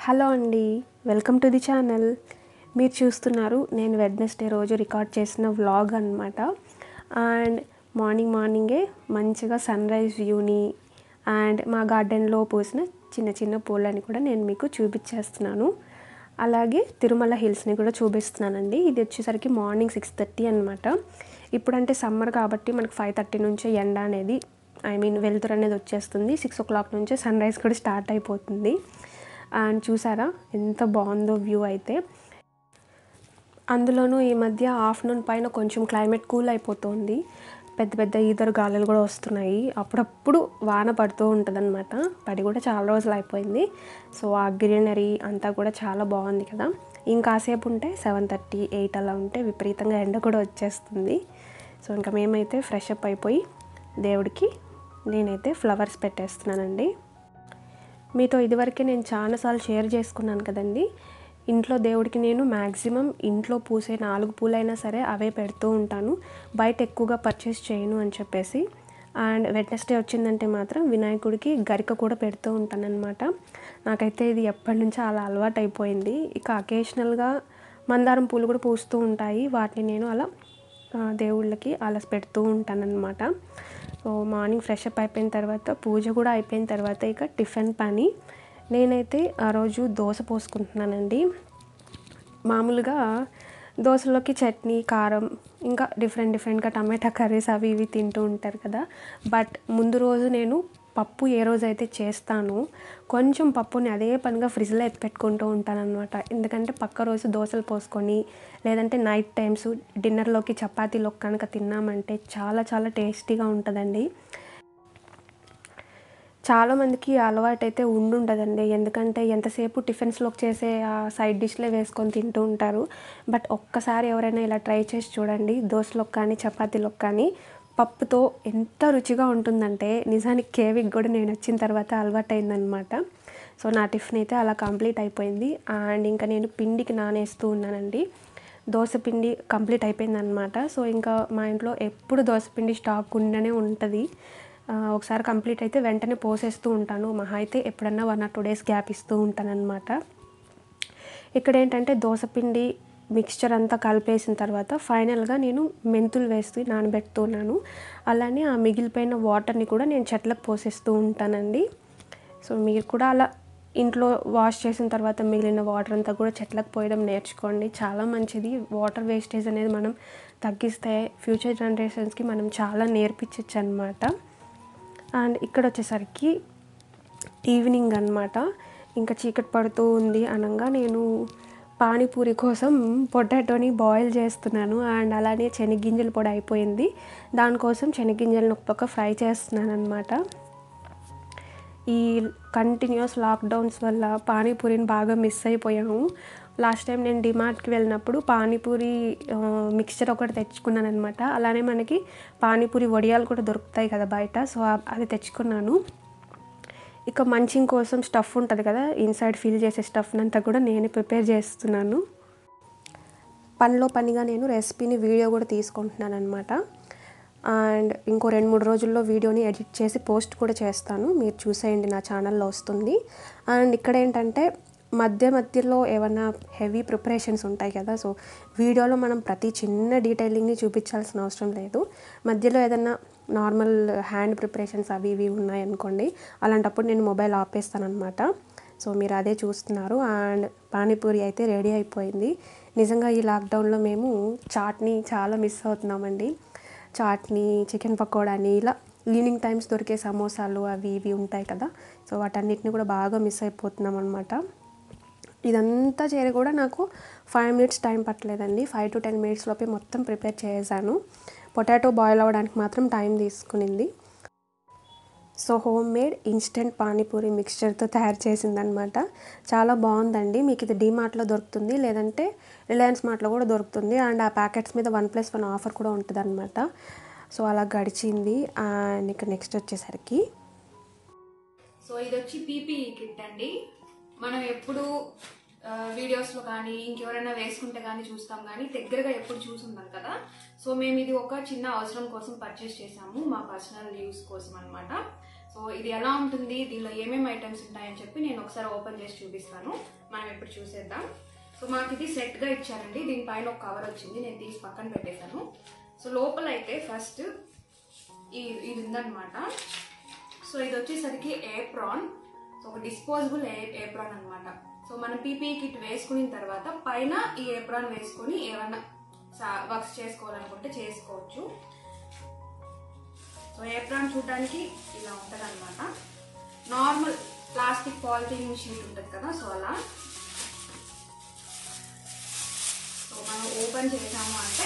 Hello అండి welcome to the channel మీరు చూస్తున్నారు నేను వెడ్నెస్డే రోజు రికార్డ్ చేసిన వ్లాగ్ అనమాట అండ్ మార్నింగ్ మార్నింగే మంచిగా సన్ రైజ్ వ్యూని అండ్ మా గార్డెన్లో పూసిన చిన్న చిన్న పూలని కూడా నేను మీకు చూపించేస్తున్నాను అలాగే తిరుమల హిల్స్ని కూడా చూపిస్తున్నానండి ఇది వచ్చేసరికి మార్నింగ్ సిక్స్ థర్టీ అనమాట ఇప్పుడంటే సమ్మర్ కాబట్టి మనకు ఫైవ్ థర్టీ నుంచే ఎండ అనేది ఐ మీన్ వెలుతురు అనేది వచ్చేస్తుంది సిక్స్ ఓ క్లాక్ నుంచే సన్ రైజ్ కూడా స్టార్ట్ అయిపోతుంది అండ్ చూసారా ఎంత బాగుందో వ్యూ అయితే అందులోనూ ఈ మధ్య ఆఫ్టర్నూన్ పైన కొంచెం క్లైమేట్ కూల్ అయిపోతుంది పెద్ద పెద్ద ఈదరు గాలులు కూడా వస్తున్నాయి అప్పుడప్పుడు వాన పడుతూ ఉంటుందన్నమాట పడి కూడా చాలా రోజులు అయిపోయింది సో ఆ గ్రీనరీ అంతా కూడా చాలా బాగుంది కదా ఇంకాసేపు ఉంటే సెవెన్ థర్టీ ఎయిట్ అలా ఉంటే విపరీతంగా ఎండ కూడా వచ్చేస్తుంది సో ఇంకా మేమైతే ఫ్రెష్ అప్ అయిపోయి దేవుడికి నేనైతే ఫ్లవర్స్ పెట్టేస్తున్నానండి మీతో ఇదివరకే నేను చాలాసార్లు షేర్ చేసుకున్నాను కదండి ఇంట్లో దేవుడికి నేను మ్యాక్సిమం ఇంట్లో పూసే నాలుగు పూలైనా సరే అవే పెడుతూ ఉంటాను బయట ఎక్కువగా పర్చేస్ చేయను అని చెప్పేసి అండ్ వెడ్నెస్డే వచ్చిందంటే మాత్రం వినాయకుడికి గరిక కూడా పెడుతూ ఉంటానన్నమాట నాకైతే ఇది ఎప్పటి నుంచో అలా అలవాటు అయిపోయింది ఇక అకేషనల్గా మందారం పూలు కూడా పూస్తూ ఉంటాయి వాటిని నేను అలా ఆ, దేవుళ్ళకి అలా పెడుతూ ఉంటానన్నమాట సో మార్నింగ్ ఫ్రెష్ అప్ అయిపోయిన తర్వాత పూజ కూడా అయిపోయిన తర్వాత ఇక టిఫిన్ పని నేనైతే ఆ రోజు దోశ పోసుకుంటున్నానండి మామూలుగా దోశలోకి చట్నీ కారం ఇంకా డిఫరెంట్ డిఫరెంట్గా టమాటా కర్రీస్ అవి ఇవి తింటూ ఉంటారు కదా బట్ ముందు రోజు నేను పప్పు ఏ రోజు అయితే చేస్తానో కొంచెం పప్పుని అదే పనిగా ఫ్రిడ్జ్లో ఎత్తి పెట్టుకుంటూ ఉంటానన్నమాట ఎందుకంటే పక్క రోజు దోశలు పోసుకొని లేదంటే నైట్ టైమ్స్ డిన్నర్లోకి చపాతీలోకి కనుక తిన్నామంటే చాలా చాలా టేస్టీగా ఉంటుందండి చాలామందికి అలవాటు అయితే ఉండుండదండి ఎందుకంటే ఎంతసేపు టిఫిన్స్లోకి చేసే ఆ సైడ్ డిష్లే వేసుకొని తింటూ ఉంటారు బట్ ఒక్కసారి ఎవరైనా ఇలా ట్రై చేసి చూడండి దోశలోకి కానీ చపాతీలోకి కానీ పప్పుతో ఎంత రుచిగా ఉంటుందంటే నిజానికి కేవిక్ కూడా నేను వచ్చిన తర్వాత అలవాటైందనమాట సో నా టిఫిన్ అయితే అలా కంప్లీట్ అయిపోయింది అండ్ ఇంకా నేను పిండికి నానేస్తూ ఉన్నానండి దోశ పిండి కంప్లీట్ అయిపోయిందనమాట సో ఇంకా మా ఇంట్లో ఎప్పుడు దోశ పిండి స్టాక్ ఉండనే ఉంటుంది ఆ, ఒకసారి కంప్లీట్ అయితే వెంటనే పోసేస్తూ ఉంటాను మహా అయితే ఎప్పుడన్నా one or two days gap ఇస్తూ ఉంటానన్నమాట ఇక్కడ ఏంటంటే దోసపిండి మిక్స్చర్ అంతా కలిపేసిన తర్వాత ఫైనల్గా నేను మెంతులు వేస్తూ నానబెడుతున్నాను అలానే ఆ మిగిలిపోయిన వాటర్ని కూడా నేను చెట్లకు పోసేస్తూ ఉంటానండి సో మీరు కూడా అలా ఇంట్లో వాష్ చేసిన తర్వాత మిగిలిన వాటర్ అంతా కూడా చెట్లకు పోయడం నేర్చుకోండి చాలా మంచిది వాటర్ వేస్టేజ్ అనేది మనం తగ్గిస్తే ఫ్యూచర్ జనరేషన్స్కి మనం చాలా నేర్పించవచ్చు అనమాట అండ్ ఇక్కడ వచ్చేసరికి ఈవినింగ్ అనమాట ఇంకా చీకటి పడుతూ ఉంది అనగా నేను పానీపూరి కోసం పొటాటోని బాయిల్ చేస్తున్నాను అండ్ అలానే శనగ్గింజలు పొడి అయిపోయింది దానికోసం శనగ్గింజలను ఒక పక్క ఫ్రై చేస్తున్నాను అనమాట ఈ కంటిన్యూస్ లాక్డౌన్స్ వల్ల పానీపూరిని బాగా మిస్ అయిపోయాము లాస్ట్ టైం నేను డిమార్ట్కి వెళ్ళినప్పుడు పానీపూరి ఆ, మిక్స్చర్ ఒకటి తెచ్చుకున్నాను అనమాట అలానే మనకి పానీపూరి వడియాలు కూడా దొరుకుతాయి కదా బయట సో ఆ- అది తెచ్చుకున్నాను ఇక మంచింగ్ కోసం స్టఫ్ ఉంటుంది కదా ఇన్సైడ్ ఫిల్ చేసే స్టఫ్ అంతా కూడా నేను ప్రిపేర్ చేస్తున్నాను పనిలో పనిగా నేను రెసిపీని వీడియో కూడా తీసుకుంటున్నాను అనమాట అండ్ ఇంకో రెండు మూడు రోజుల్లో వీడియోని ఎడిట్ చేసి పోస్ట్ కూడా చేస్తాను మీరు చూసేయండి నా ఛానల్లో వస్తుంది అండ్ ఇక్కడ ఏంటంటే మధ్య మధ్యలో ఏమైనా హెవీ ప్రిపరేషన్స్ ఉంటాయి కదా సో వీడియోలో మనం ప్రతి చిన్న డీటెయిలింగ్ని చూపించాల్సిన అవసరం లేదు మధ్యలో ఏదైనా నార్మల్ హ్యాండ్ ప్రిపరేషన్స్ అవి ఇవి ఉన్నాయనుకోండి అలాంటప్పుడు నేను మొబైల్ ఆపేస్తాను అనమాట సో మీరు అదే చూస్తున్నారు అండ్ పానీపూరి అయితే రెడీ అయిపోయింది నిజంగా ఈ లాక్డౌన్లో మేము చాట్ని చాలా మిస్ అవుతున్నామండి చాట్ని చికెన్ పకోడాని ఇలా ఈవినింగ్ టైమ్స్ దొరికే సమోసాలు అవి ఇవి ఉంటాయి కదా సో వాటన్నిటిని కూడా బాగా మిస్ అయిపోతున్నాం అనమాట ఇదంతా చేరి కూడా నాకు ఫైవ్ మినిట్స్ టైం పట్టలేదండి ఫైవ్ టు టెన్ మినిట్స్ లోపే మొత్తం ప్రిపేర్ చేశాను పొటాటో బాయిల్ అవ్వడానికి మాత్రం టైం తీసుకునింది so home made instant panipuri మిక్స్చర్తో తయారు చేసిందనమాట చాలా బాగుందండి మీకు ఇది డీమార్ట్లో దొరుకుతుంది లేదంటే రిలయన్స్ మార్ట్లో కూడా దొరుకుతుంది అండ్ ఆ ప్యాకెట్స్ మీద వన్ ప్లస్ వన్ ఆఫర్ కూడా ఉంటుంది అనమాట సో అలా గడిచింది అండ్ ఇక నెక్స్ట్ వచ్చేసరికి సో ఇది వచ్చి పీపీఈ కిట్ అండి మనం ఎప్పుడు ఆ, వీడియోస్లో కానీ ఇంకెవరైనా వేసుకుంటే కానీ చూస్తాం కానీ దగ్గరగా ఎప్పుడు చూసుంటాం కదా సో మేము ఇది ఒక చిన్న అవసరం కోసం పర్చేస్ చేసాము మా పర్సనల్ యూస్ కోసం అనమాట సో ఇది ఎలా ఉంటుంది దీనిలో ఏమేమి ఐటమ్స్ ఉంటాయని చెప్పి నేను ఒకసారి ఓపెన్ చేసి చూపిస్తాను మనం ఇప్పుడు చూసేద్దాం సో మాకు ఇది సెట్గా ఇచ్చారండి దీనిపైన ఒక కవర్ వచ్చింది నేను తీసి పక్కన పెట్టేశాను సో లోపల అయితే ఫస్ట్ ఈ ఇది ఉందన్నమాట సో ఇది వచ్చేసరికి ఏప్రాన్ సో ఒక డిస్పోజబుల్ ఏ ఏప్రాన్ అనమాట సో మనం పీపీ కిట్ వేసుకున్న తర్వాత పైన ఈ ఏప్రాన్ వేసుకొని ఏమన్నా వర్క్స్ చేసుకోవాలనుకుంటే చేసుకోవచ్చు సో ఏప్రాన్ చూడడానికి ఇలా ఉంటుంది అనమాట నార్మల్ ప్లాస్టిక్ పాలిథిన్ షీట్ ఉంటుంది కదా సో అలా సో మనం ఓపెన్ చేసాము అంటే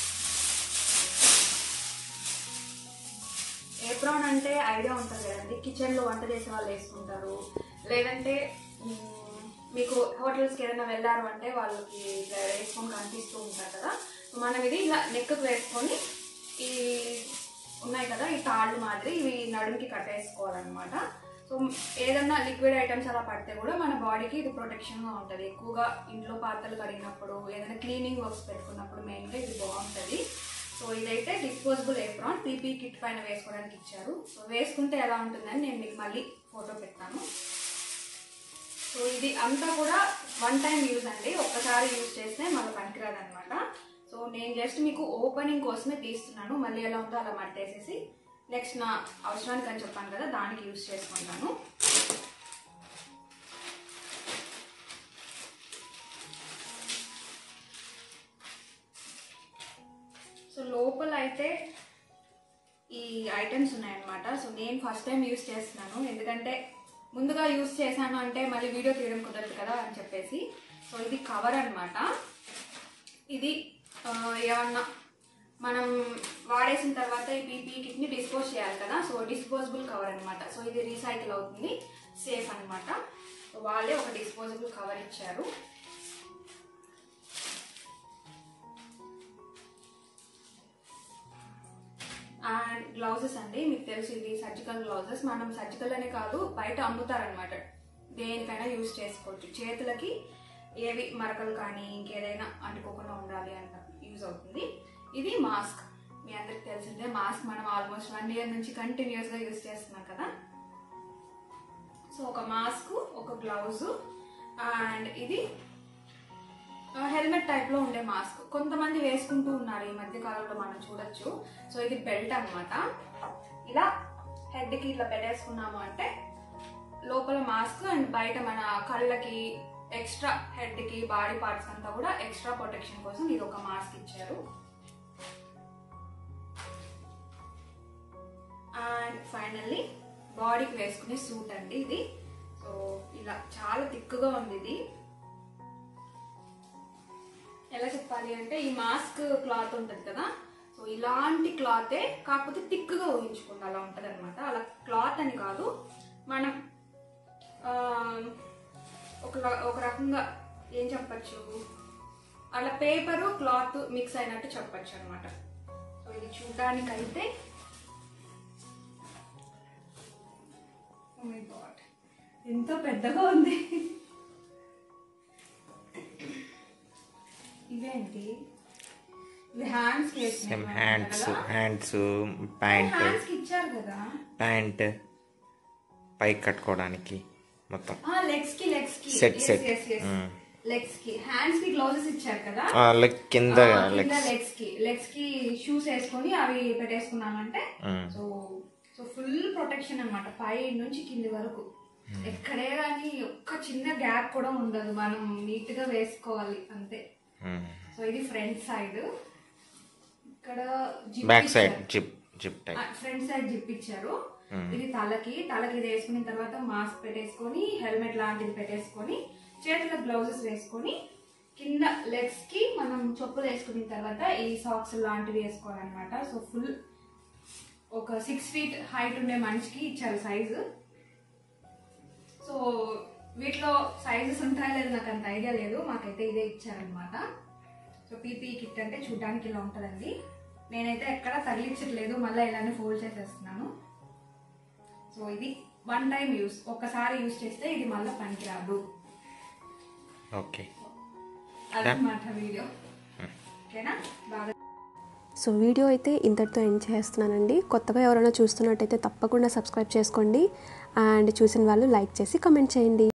ఏప్రాన్ అంటే ఐడియా ఉంటుంది కదండి కిచెన్లో వంట చేసే వాళ్ళు వేసుకుంటారు లేదంటే మ్, మీకు హోటల్స్కి ఏదైనా వెళ్ళారు అంటే వాళ్ళకి ఇట్లా వేసుకొని కనిపిస్తూ ఉంటారు కదా సో మనం ఇది ఇలా నెక్కు వేసుకొని ఈ ఉన్నాయి కదా ఈ తాళ్ళు మాదిరి ఇవి నడుముకి కట్టేసుకోవాలన్నమాట సో ఏదన్నా లిక్విడ్ ఐటమ్స్ అలా పడితే కూడా మన బాడీకి ఇది ప్రొటెక్షన్గా ఉంటుంది ఎక్కువగా ఇంట్లో పాత్రలు కడిగినప్పుడు ఏదైనా క్లీనింగ్ వర్క్స్ పెట్టుకున్నప్పుడు మెయిన్గా ఇది బాగుంటుంది సో ఇదైతే డిస్పోజబుల్ ఏప్రాన్ పీపీ కిట్ పైన వేసుకోవడానికి ఇచ్చారు సో వేసుకుంటే ఎలా ఉంటుందని నేను మీకు మళ్ళీ ఫోటో పెడతాను సో ఇది అంతా కూడా వన్ టైం యూజ్ అండి ఒక్కసారి యూజ్ చేస్తే మళ్ళీ పనికిరాదు అనమాట సో నేను జస్ట్ మీకు ఓపెనింగ్ కోసమే తీస్తున్నాను మళ్ళీ ఎలా ఉందో అలా మట్టేసేసి నెక్స్ట్ నా అవసరానికి అని చెప్పాను కదా దానికి యూజ్ చేసుకుంటాను సో లోపల అయితే ఈ ఐటమ్స్ ఉన్నాయన్నమాట సో నేను ఫస్ట్ టైం యూస్ చేస్తున్నాను ఎందుకంటే ముందుగా యూస్ చేశాను అంటే మళ్ళీ వీడియో తీయడం కుదరదు కదా అని చెప్పేసి సో ఇది కవర్ అన్నమాట ఇది ఆ, ఏమన్నా మనం వాడేసిన తర్వాత ఈ పీపీ కిట్ని డిస్పోజ్ చేయాలి కదా సో డిస్పోజబుల్ కవర్ అన్నమాట సో ఇది రీసైకిల్ అవుతుంది సేఫ్ అన్నమాట సో వాళ్ళే ఒక డిస్పోజబుల్ కవర్ ఇచ్చారు అండ్ గ్లౌజెస్ అండి మీకు తెలుసు ఇది సర్జికల్ గ్లౌజెస్ మనం సర్జికల్ అనే కాదు బయట అమ్ముతారనమాట దేనికైనా యూజ్ చేసుకోవచ్చు చేతులకి ఏవి మరకలు కానీ ఇంకేదైనా అంటుకోకుండా ఉండాలి అంట యూజ్ అవుతుంది ఇది మాస్క్ మీ అందరికి తెలిసిందే మాస్క్ మనం ఆల్మోస్ట్ వన్ ఇయర్ నుంచి కంటిన్యూస్గా యూజ్ చేస్తున్నాం కదా సో ఒక మాస్క్ ఒక గ్లౌజ్ అండ్ ఇది హెల్మెట్ టైప్ లో ఉండే మాస్క్ కొంతమంది వేసుకుంటూ ఉన్నారు ఈ మధ్య కాలంలో మనం చూడొచ్చు సో ఇది బెల్ట్ అన్నమాట ఇలా హెడ్ కి ఇట్లా పెట్టేసుకున్నాము అంటే లోపల మాస్క్ అండ్ బయట మన కళ్ళకి ఎక్స్ట్రా హెడ్ కి బాడీ పార్ట్స్ అంతా కూడా ఎక్స్ట్రా ప్రొటెక్షన్ కోసం ఇది ఒక మాస్క్ ఇచ్చారు అండ్ ఫైనల్లీ బాడీకి వేసుకునే సూట్ అండి ఇది సో ఇలా చాలా థిక్గా ఉంది ఇది ఎలా చెప్పాలి అంటే ఈ మాస్క్ క్లాత్ ఉంటుంది కదా సో ఇలాంటి క్లాతే కాకపోతే థిక్గా ఊహించుకోండి అలా ఉంటుంది అనమాట అలా క్లాత్ అని కాదు మనం ఆ, ఒక ర- ఒక రకంగా ఏం చెప్పచ్చు అలా పేపరు క్లాత్ మిక్స్ అయినట్టు చెప్పచ్చు అనమాట సో ఇది చూడడానికైతే Oh my God. ఎంతో పెద్దగా ఉంది ఇవేంటి ఇది హ్యాండ్స్ కి same hands hands pant hands కి ఇచ్చారు కదా ప్యాంట్ పైకి కట్టుకోవడానికి మొత్తం లెగ్స్ కి లెగ్స్ కి Set, set. Mm. లెగ్స్ కి హ్యాండ్స్ కి గ్లౌజెస్ ఇచ్చారు కదా ఆ, లెగ్ కింద లెగ్ లెగ్స్ కి లెగ్స్ కి షూస్ వేసుకొని అవి పెట్టేసుకున్నామంటే సో సో ఫుల్ ప్రొటెక్షన్ అన్నమాట పై నుంచి కింది వరకు ఎక్కడే కానీ ఒక్క చిన్న గ్యాప్ కూడా ఉండదు మనం నీట్ గా వేసుకోవాలి అంతే సో ఇది ఫ్రంట్ సైడ్ ఇక్కడ zip బ్యాక్ సైడ్ ఇచ్చారు. Zip zip type front side zip ఇచ్చారు ఇది తలకి తలకి ఇది వేసుకున్న తర్వాత మాస్క్ పెట్టేసుకొని హెల్మెట్ లాంటిది పెట్టేసుకొని చేతులకు గ్లౌజెస్ వేసుకొని కింద లెగ్స్ కి మనం చెప్పులు వేసుకున్న తర్వాత ఈ సాక్స్ లాంటివి వేసుకోవాలన్నమాట సో ఫుల్ ఒక సిక్స్ ఫీట్ హైట్ ఉండే మనిషికి ఇచ్చారు సైజు సో వీటిలో సైజెస్ ఉంటాయో లేదు నాకు అంత ఐడియా లేదు మాకైతే ఇదే ఇచ్చారనమాట సో పీపీ కిట్ అంటే చూడడానికి ఇలా ఉంటుందండి నేనైతే ఎక్కడ తగిలించట్లేదు మళ్ళీ ఇలానే ఫోల్డ్ చేసేస్తున్నాను సో ఇది వన్ టైం యూస్ ఒక్కసారి యూస్ చేస్తే ఇది మళ్ళీ పనికిరాదు ఓకే అదనమాట వీడియో ఓకేనా బాగా సో వీడియో అయితే ఇంతటితో ఎండ్ చేస్తున్నానండి కొత్తగా ఎవరైనా చూస్తున్నట్టయితే తప్పకుండా సబ్స్క్రైబ్ చేసుకోండి అండ్ చూసిన వాళ్ళు లైక్ చేసి కమెంట్ చేయండి